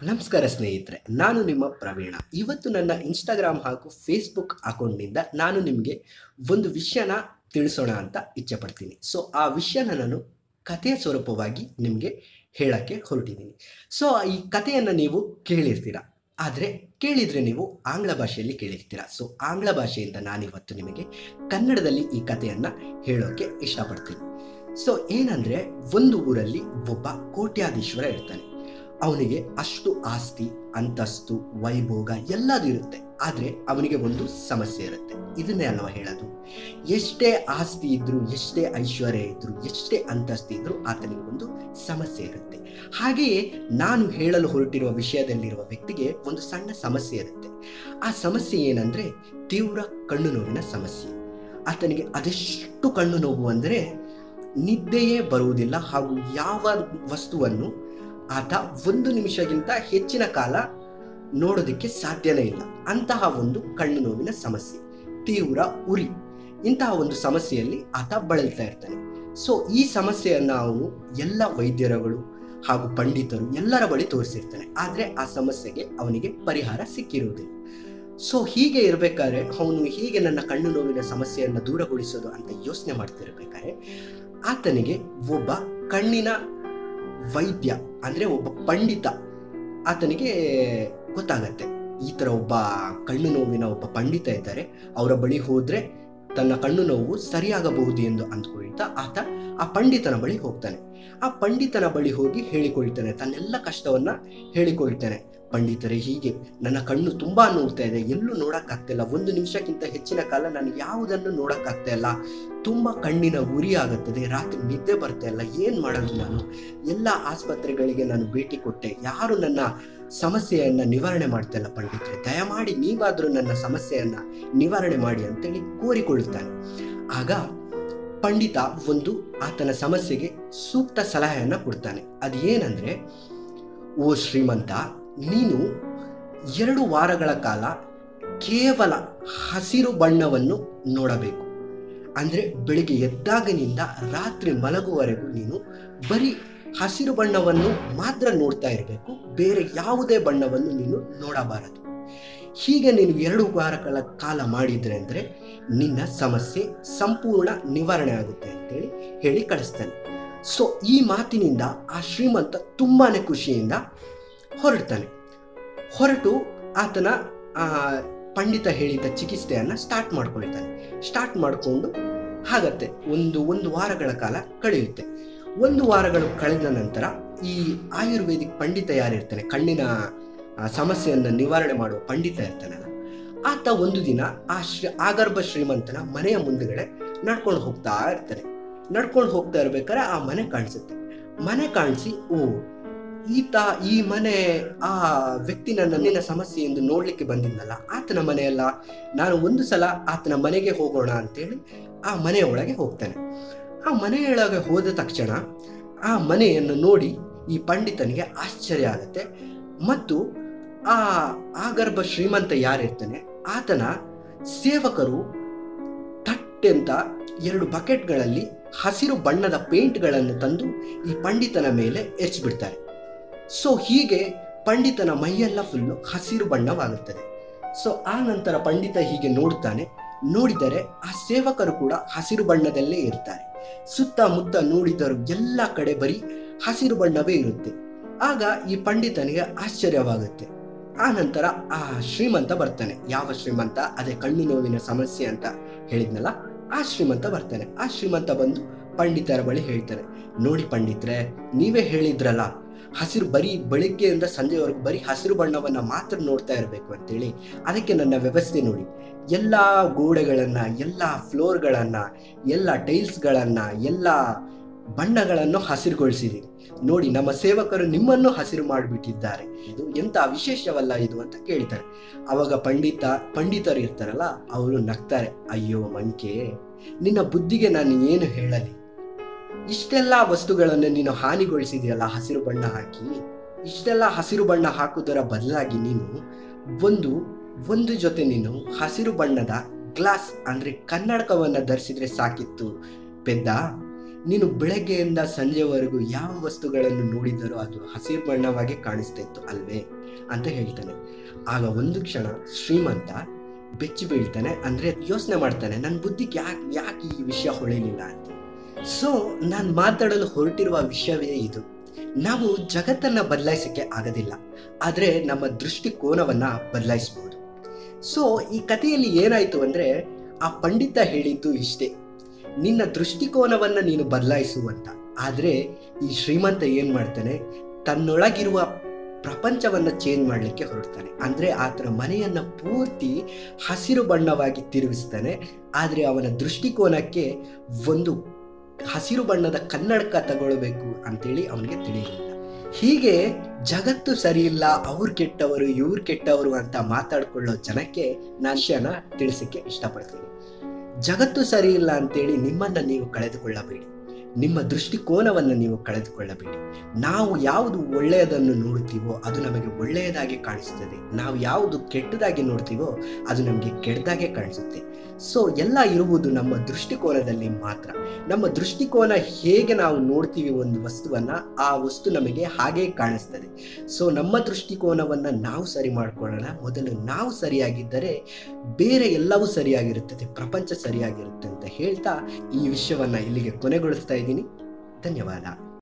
ನಮಸ್ಕಾರ ಸ್ನೇಹಿತರೆ ನಾನು ನಿಮ್ಮ ಪ್ರವೀಣ ಇವತ್ತು ನನ್ನ ಇನ್ಸ್ಟಾಗ್ರಾಮ್ ಹಾಗೂ ಫೇಸ್ಬುಕ್ ಅಕೌಂಟ್ನಿಂದ ನಾನು ನಿಮಗೆ ಒಂದು ವಿಷಯನ ತಿಳಿಸೋಣ ಅಂತ ಇಚ್ಛೆ ಪಡ್ತೀನಿ ಸೊ ಆ ವಿಷಯನ ನಾನು ಕಥೆಯ ಸ್ವರೂಪವಾಗಿ ನಿಮಗೆ ಹೇಳಕ್ಕೆ ಹೊರಟಿದ್ದೀನಿ ಸೊ ಈ ಕಥೆಯನ್ನು ನೀವು ಕೇಳಿರ್ತೀರ ಆದರೆ ಕೇಳಿದರೆ ನೀವು ಆಂಗ್ಲ ಭಾಷೆಯಲ್ಲಿ ಕೇಳಿರ್ತೀರ ಸೊ ಆಂಗ್ಲ ಭಾಷೆಯಿಂದ ನಾನಿವತ್ತು ನಿಮಗೆ ಕನ್ನಡದಲ್ಲಿ ಈ ಕಥೆಯನ್ನು ಹೇಳೋಕ್ಕೆ ಇಷ್ಟಪಡ್ತೀನಿ ಸೊ ಏನಂದರೆ ಒಂದು ಊರಲ್ಲಿ ಒಬ್ಬ ಕೋಟ್ಯಾಧೀಶ್ವರ ಇರ್ತಾನೆ ಅವನಿಗೆ ಅಷ್ಟು ಆಸ್ತಿ ಅಂತಸ್ತು ವೈಭೋಗ ಎಲ್ಲದೂ ಇರುತ್ತೆ ಆದರೆ ಅವನಿಗೆ ಒಂದು ಸಮಸ್ಯೆ ಇರುತ್ತೆ ಇದನ್ನೇ ಅಲ್ವಾ ಹೇಳೋದು ಎಷ್ಟೇ ಆಸ್ತಿ ಇದ್ರೂ ಎಷ್ಟೇ ಐಶ್ವರ್ಯ ಇದ್ರೂ ಎಷ್ಟೇ ಅಂತಸ್ತು ಇದ್ರೂ ಆತನಿಗೆ ಒಂದು ಸಮಸ್ಯೆ ಇರುತ್ತೆ ಹಾಗೆಯೇ ನಾನು ಹೇಳಲು ಹೊರಟಿರುವ ವಿಷಯದಲ್ಲಿರುವ ವ್ಯಕ್ತಿಗೆ ಒಂದು ಸಣ್ಣ ಸಮಸ್ಯೆ ಇರುತ್ತೆ ಆ ಸಮಸ್ಯೆ ಏನಂದ್ರೆ ತೀವ್ರ ಕಣ್ಣು ನೋವಿನ ಸಮಸ್ಯೆ ಆತನಿಗೆ ಅದೆಷ್ಟು ಕಣ್ಣು ನೋವು ಅಂದರೆ ನಿದ್ದೆಯೇ ಬರುವುದಿಲ್ಲ ಹಾಗೂ ಯಾವ ವಸ್ತುವನ್ನು ಆತ ಒಂದು ನಿಮಿಷಕ್ಕಿಂತ ಹೆಚ್ಚಿನ ಕಾಲ ನೋಡೋದಕ್ಕೆ ಸಾಧ್ಯನೇ ಇಲ್ಲ ಅಂತಹ ಒಂದು ಕಣ್ಣು ನೋವಿನ ಸಮಸ್ಯೆ ತೀವ್ರ ಉರಿ ಇಂತಹ ಒಂದು ಸಮಸ್ಯೆಯಲ್ಲಿ ಆತ ಬಳಲ್ತಾ ಇರ್ತಾನೆ ಸೊ ಈ ಸಮಸ್ಯೆಯನ್ನು ಅವನು ಎಲ್ಲ ವೈದ್ಯರುಗಳು ಹಾಗೂ ಪಂಡಿತರು ಎಲ್ಲರ ಬಳಿ ತೋರಿಸಿರ್ತಾನೆ ಆದರೆ ಆ ಸಮಸ್ಯೆಗೆ ಅವನಿಗೆ ಪರಿಹಾರ ಸಿಕ್ಕಿರುವುದಿಲ್ಲ ಸೊ ಹೀಗೆ ಇರಬೇಕಾದ್ರೆ ಅವನು ಹೀಗೆ ನನ್ನ ಕಣ್ಣು ನೋವಿನ ಸಮಸ್ಯೆಯನ್ನು ದೂರಗೊಳಿಸೋದು ಅಂತ ಯೋಚನೆ ಮಾಡ್ತಿರ್ಬೇಕಾದ್ರೆ ಆತನಿಗೆ ಒಬ್ಬ ಕಣ್ಣಿನ ವೈದ್ಯ ಅಂದರೆ ಒಬ್ಬ ಪಂಡಿತ ಆತನಿಗೆ ಗೊತ್ತಾಗತ್ತೆ ಈ ಥರ ಒಬ್ಬ ಕಣ್ಣು ನೋವಿನ ಒಬ್ಬ ಪಂಡಿತ ಇದ್ದಾರೆ ಅವರ ಬಳಿ ಹೋದರೆ ತನ್ನ ಕಣ್ಣು ನೋವು ಸರಿಯಾಗಬಹುದು ಎಂದು ಅಂದ್ಕೊಳ್ತಾ ಆತ ಆ ಪಂಡಿತನ ಬಳಿ ಹೋಗ್ತಾನೆ ಆ ಪಂಡಿತನ ಬಳಿ ಹೋಗಿ ಹೇಳಿಕೊಳ್ತಾನೆ ತನ್ನೆಲ್ಲ ಕಷ್ಟವನ್ನ ಹೇಳಿಕೊಳ್ತಾನೆ ಪಂಡಿತರೇ ಹೀಗೆ ನನ್ನ ಕಣ್ಣು ತುಂಬಾ ನೋಡ್ತಾ ಇದೆ ಎಲ್ಲೂ ನೋಡಕ್ಕಾಗ್ತಿಲ್ಲ ಒಂದು ನಿಮಿಷಕ್ಕಿಂತ ಹೆಚ್ಚಿನ ಕಾಲ ನಾನು ಯಾವುದನ್ನು ನೋಡಕ್ಕಾಗ್ತಾ ಇಲ್ಲ ತುಂಬಾ ಕಣ್ಣಿನ ಉರಿ ಆಗುತ್ತದೆ ರಾತ್ರಿ ನಿದ್ದೆ ಬರ್ತಾ ಇಲ್ಲ ಏನ್ ಮಾಡೋದು ನಾನು ಎಲ್ಲ ಆಸ್ಪತ್ರೆಗಳಿಗೆ ನಾನು ಭೇಟಿ ಕೊಟ್ಟೆ ಯಾರು ನನ್ನ ಸಮಸ್ಯೆಯನ್ನ ನಿವಾರಣೆ ಮಾಡ್ತಾ ಇಲ್ಲ ಪಂಡಿತರೆ ದಯಮಾಡಿ ನೀವಾದ್ರೂ ನನ್ನ ಸಮಸ್ಯೆಯನ್ನ ನಿವಾರಣೆ ಮಾಡಿ ಅಂತೇಳಿ ಕೋರಿಕೊಳ್ಳುತ್ತಾನೆ ಆಗ ಪಂಡಿತ ಒಂದು ಆತನ ಸಮಸ್ಯೆಗೆ ಸೂಕ್ತ ಸಲಹೆಯನ್ನ ಕೊಡ್ತಾನೆ ಅದು ಏನಂದ್ರೆ ಓ ಶ್ರೀಮಂತ ನೀನು ಎರಡು ವಾರಗಳ ಕಾಲ ಕೇವಲ ಹಸಿರು ಬಣ್ಣವನ್ನು ನೋಡಬೇಕು ಅಂದ್ರೆ ಬೆಳಿಗ್ಗೆ ಎದ್ದಾಗಿನಿಂದ ರಾತ್ರಿ ಮಲಗುವವರೆಗೂ ನೀನು ಬರೀ ಹಸಿರು ಬಣ್ಣವನ್ನು ಮಾತ್ರ ನೋಡ್ತಾ ಇರಬೇಕು ಬೇರೆ ಯಾವುದೇ ಬಣ್ಣವನ್ನು ನೀನು ನೋಡಬಾರದು ಹೀಗೆ ನೀನು ಎರಡು ವಾರಗಳ ಕಾಲ ಮಾಡಿದ್ರೆ ಅಂದರೆ ನಿನ್ನ ಸಮಸ್ಯೆ ಸಂಪೂರ್ಣ ನಿವಾರಣೆ ಆಗುತ್ತೆ ಅಂತೇಳಿ ಹೇಳಿ ಕಳಿಸ್ತಾನೆ ಸೊ ಈ ಮಾತಿನಿಂದ ಆ ಶ್ರೀಮಂತ ತುಂಬಾನೇ ಖುಷಿಯಿಂದ ಹೊರಡ್ತಾನೆ ಹೊರಟು ಆತನ ಆ, ಪಂಡಿತ ಹೇಳಿದ ಚಿಕಿತ್ಸೆಯನ್ನು ಸ್ಟಾರ್ಟ್ ಮಾಡ್ಕೊಳ್ತಾನೆ ಸ್ಟಾರ್ಟ್ ಮಾಡಿಕೊಂಡು ಹಾಗತ್ತೆ ಒಂದು ಒಂದು ವಾರಗಳ ಕಾಲ ಕಳೆಯುತ್ತೆ ಒಂದು ವಾರಗಳು ಕಳೆದ ನಂತರ ಈ ಆಯುರ್ವೇದಿಕ್ ಪಂಡಿತ ಯಾರಿರ್ತಾನೆ ಕಣ್ಣಿನ ಆ, ಸಮಸ್ಯೆಯನ್ನು ನಿವಾರಣೆ ಮಾಡುವ ಪಂಡಿತ ಇರ್ತಾನಲ್ಲ ಆತ ಒಂದು ದಿನ ಆ ಶ್ರೀ ಆಗರ್ಭ ಶ್ರೀಮಂತನ ಮನೆಯ ಮುಂದುಗಡೆ ನಡ್ಕೊಂಡು ಹೋಗ್ತಾ ಇರ್ತಾನೆ ನಡ್ಕೊಂಡು ಹೋಗ್ತಾ ಇರ್ಬೇಕಾದ್ರೆ ಆ ಮನೆ ಕಾಣಿಸುತ್ತೆ ಮನೆ ಕಾಣಿಸಿ ಓ ಈತ ಈ ಮನೆ ಆ ವ್ಯಕ್ತಿ ನನ್ನ ನಿನ್ನ ಸಮಸ್ಯೆ ಎಂದು ನೋಡ್ಲಿಕ್ಕೆ ಬಂದಿದ್ನಲ್ಲ ಆತನ ಮನೆಯಲ್ಲ ನಾನು ಒಂದು ಸಲ ಆತನ ಮನೆಗೆ ಹೋಗೋಣ ಅಂತೇಳಿ ಆ ಮನೆಯ ಒಳಗೆ ಹೋಗ್ತಾನೆ ಆ ಮನೆಯೊಳಗೆ ಹೋದ ತಕ್ಷಣ ಆ ಮನೆಯನ್ನು ನೋಡಿ ಈ ಪಂಡಿತನಿಗೆ ಆಶ್ಚರ್ಯ ಆಗುತ್ತೆ ಮತ್ತು ಆ ಆಗರ್ಭ ಶ್ರೀಮಂತ ಯಾರಿರ್ತಾನೆ ಆತನ ಸೇವಕರು ತಟ್ಟೆಂತ ಎರಡು ಬಕೆಟ್ಗಳಲ್ಲಿ ಹಸಿರು ಬಣ್ಣದ ಪೇಂಟ್ಗಳನ್ನು ತಂದು ಈ ಪಂಡಿತನ ಮೇಲೆ ಎರಚಿಬಿಡ್ತಾರೆ ಸೊ ಹೀಗೆ ಪಂಡಿತನ ಮೈಯೆಲ್ಲ ಫುಲ್ಲು ಹಸಿರು ಬಣ್ಣವಾಗುತ್ತದೆ ಸೊ ಆ ನಂತರ ಪಂಡಿತ ಹೀಗೆ ನೋಡುತ್ತಾನೆ ನೋಡಿದರೆ ಆ ಸೇವಕರು ಕೂಡ ಹಸಿರು ಬಣ್ಣದಲ್ಲೇ ಇರ್ತಾರೆ ಸುತ್ತಮುತ್ತ ನೋಡಿದರು ಎಲ್ಲ ಕಡೆ ಬರೀ ಹಸಿರು ಬಣ್ಣವೇ ಇರುತ್ತೆ ಆಗ ಈ ಪಂಡಿತನಿಗೆ ಆಶ್ಚರ್ಯವಾಗುತ್ತೆ ಆ ನಂತರ ಆ ಶ್ರೀಮಂತ ಬರ್ತಾನೆ ಯಾವ ಶ್ರೀಮಂತ ಅದೇ ಕಣ್ಣು ನೋವಿನ ಸಮಸ್ಯೆ ಅಂತ ಹೇಳಿದ್ನಲ್ಲ ಆ ಶ್ರೀಮಂತ ಬರ್ತಾನೆ ಆ ಶ್ರೀಮಂತ ಬಂದು ಪಂಡಿತರ ಬಳಿ ಹೇಳ್ತಾರೆ ನೋಡಿ ಪಂಡಿತ್ರೆ ನೀವೇ ಹೇಳಿದ್ರಲ್ಲ ಹಸಿರು ಬರೀ ಬೆಳಿಗ್ಗೆಯಿಂದ ಸಂಜೆವರೆಗೂ ಬರೀ ಹಸಿರು ಬಣ್ಣವನ್ನ ಮಾತ್ರ ನೋಡ್ತಾ ಇರಬೇಕು ಅಂತೇಳಿ ಅದಕ್ಕೆ ನನ್ನ ವ್ಯವಸ್ಥೆ ನೋಡಿ ಎಲ್ಲ ಗೋಡೆಗಳನ್ನ ಎಲ್ಲ ಫ್ಲೋರ್ಗಳನ್ನ ಎಲ್ಲ ಟೈಲ್ಸ್ಗಳನ್ನ ಎಲ್ಲ ಬಣ್ಣಗಳನ್ನು ಹಸಿರುಗೊಳಿಸಿದೀನಿ ನೋಡಿ ನಮ್ಮ ಸೇವಕರು ನಿಮ್ಮನ್ನು ಹಸಿರು ಮಾಡಿಬಿಟ್ಟಿದ್ದಾರೆ ಇದು ಎಂತ ವಿಶೇಷವಲ್ಲ ಇದು ಅಂತ ಕೇಳ್ತಾರೆ ಅವಾಗ ಪಂಡಿತ ಪಂಡಿತರು ಇರ್ತಾರಲ್ಲ ಅವರು ನಗ್ತಾರೆ ಅಯ್ಯೋ ಮಂಕೆ ನಿನ್ನ ಬುದ್ಧಿಗೆ ನಾನು ಏನು ಹೇಳಲಿ ಇಷ್ಟೆಲ್ಲ ವಸ್ತುಗಳನ್ನು ನೀನು ಹಾನಿಗೊಳಿಸಿದೆಯಲ್ಲ ಹಸಿರು ಬಣ್ಣ ಹಾಕಿ ಇಷ್ಟೆಲ್ಲ ಹಸಿರು ಬಣ್ಣ ಹಾಕುವುದರ ಬದಲಾಗಿ ನೀನು ಒಂದು ಒಂದು ಜೊತೆ ನೀನು ಹಸಿರು ಬಣ್ಣದ ಗ್ಲಾಸ್ ಅಂದ್ರೆ ಕನ್ನಡಕವನ್ನ ಧರಿಸಿದ್ರೆ ಸಾಕಿತ್ತು ಪೆದ್ದ ನೀನು ಬೆಳಗ್ಗೆಯಿಂದ ಸಂಜೆವರೆಗೂ ಯಾವ ವಸ್ತುಗಳನ್ನು ನೋಡಿದರೂ ಅದು ಹಸಿರು ಬಣ್ಣವಾಗಿ ಕಾಣಿಸ್ತಾ ಇತ್ತು ಅಲ್ವೇ ಅಂತ ಹೇಳ್ತಾನೆ ಆಗ ಒಂದು ಕ್ಷಣ ಶ್ರೀಮಂತ ಬೆಚ್ಚಿ ಬೀಳ್ತಾನೆ ಅಂದರೆ ಯೋಚನೆ ಮಾಡ್ತಾನೆ ನನ್ನ ಬುದ್ಧಿಗೆ ಯಾಕೆ ಯಾಕೆ ಈ ವಿಷಯ ಹೊಳಿಲಿಲ್ಲ ಅಂತ ಸೊ ನಾನು ಮಾತಾಡಲು ಹೊರಟಿರುವ ವಿಷಯವೇ ಇದು ನಾವು ಜಗತ್ತನ್ನು ಬದಲಾಯಿಸಕ್ಕೆ ಆಗೋದಿಲ್ಲ ಆದರೆ ನಮ್ಮ ದೃಷ್ಟಿಕೋನವನ್ನು ಬದಲಾಯಿಸಬಹುದು ಸೊ ಈ ಕಥೆಯಲ್ಲಿ ಏನಾಯಿತು ಅಂದರೆ ಆ ಪಂಡಿತ ಹೇಳಿದ್ದು ಇಷ್ಟೇ ನಿನ್ನ ದೃಷ್ಟಿಕೋನವನ್ನು ನೀನು ಬದಲಾಯಿಸು ಅಂತ ಆದರೆ ಈ ಶ್ರೀಮಂತ ಏನು ಮಾಡ್ತಾನೆ ತನ್ನೊಳಗಿರುವ ಪ್ರಪಂಚವನ್ನು ಚೇಂಜ್ ಮಾಡಲಿಕ್ಕೆ ಹೊರಡ್ತಾನೆ ಅಂದರೆ ಆತನ ಮನೆಯನ್ನು ಪೂರ್ತಿ ಹಸಿರು ಬಣ್ಣವಾಗಿ ತಿರುಗಿಸ್ತಾನೆ ಆದರೆ ಅವನ ದೃಷ್ಟಿಕೋನಕ್ಕೆ ಒಂದು ಹಸಿರು ಬಣ್ಣದ ಕನ್ನಡಕ ತಗೊಳ್ಬೇಕು ಅಂತೇಳಿ ಅವನಿಗೆ ತಿಳಿಯಲಿಲ್ಲ ಹೀಗೆ ಜಗತ್ತು ಸರಿಯಿಲ್ಲ ಅವ್ರು ಕೆಟ್ಟವರು ಇವ್ರು ಕೆಟ್ಟವರು ಅಂತ ಮಾತಾಡ್ಕೊಳ್ಳೋ ಜನಕ್ಕೆ ನಾನು ವಿಷಯನ ತಿಳಿಸಕ್ಕೆ ಇಷ್ಟಪಡ್ತೀನಿ ಜಗತ್ತು ಸರಿಯಿಲ್ಲ ಅಂತೇಳಿ ನಿಮ್ಮನ್ನು ನೀವು ಕಳೆದುಕೊಳ್ಳಬೇಡಿ ನಿಮ್ಮ ದೃಷ್ಟಿಕೋನವನ್ನು ನೀವು ಕಳೆದುಕೊಳ್ಳಬೇಡಿ ನಾವು ಯಾವುದು ಒಳ್ಳೆಯದನ್ನು ನೋಡ್ತೀವೋ ಅದು ನಮಗೆ ಒಳ್ಳೆಯದಾಗಿ ಕಾಣಿಸ್ತದೆ ನಾವು ಯಾವುದು ಕೆಟ್ಟದಾಗಿ ನೋಡ್ತೀವೋ ಅದು ನಮಗೆ ಕೆಟ್ಟದಾಗೆ ಕಾಣಿಸುತ್ತೆ ಸೊ ಎಲ್ಲ ಇರುವುದು ನಮ್ಮ ದೃಷ್ಟಿಕೋನದಲ್ಲಿ ಮಾತ್ರ ನಮ್ಮ ದೃಷ್ಟಿಕೋನ ಹೇಗೆ ನಾವು ನೋಡ್ತೀವಿ ಒಂದು ವಸ್ತುವನ್ನು ಆ ವಸ್ತು ನಮಗೆ ಹಾಗೇ ಕಾಣಿಸ್ತದೆ ಸೊ ನಮ್ಮ ದೃಷ್ಟಿಕೋನವನ್ನು ನಾವು ಸರಿ ಮಾಡ್ಕೊಳ್ಳೋಣ ಮೊದಲು ನಾವು ಸರಿಯಾಗಿದ್ದರೆ ಬೇರೆ ಎಲ್ಲವೂ ಸರಿಯಾಗಿರುತ್ತದೆ ಪ್ರಪಂಚ ಸರಿಯಾಗಿರುತ್ತೆ ಅಂತ ಹೇಳ್ತಾ ಈ ವಿಷಯವನ್ನು ಇಲ್ಲಿಗೆ ಕೊನೆಗೊಳಿಸ್ತಾ ಇದ್ದೀನಿ ಧನ್ಯವಾದ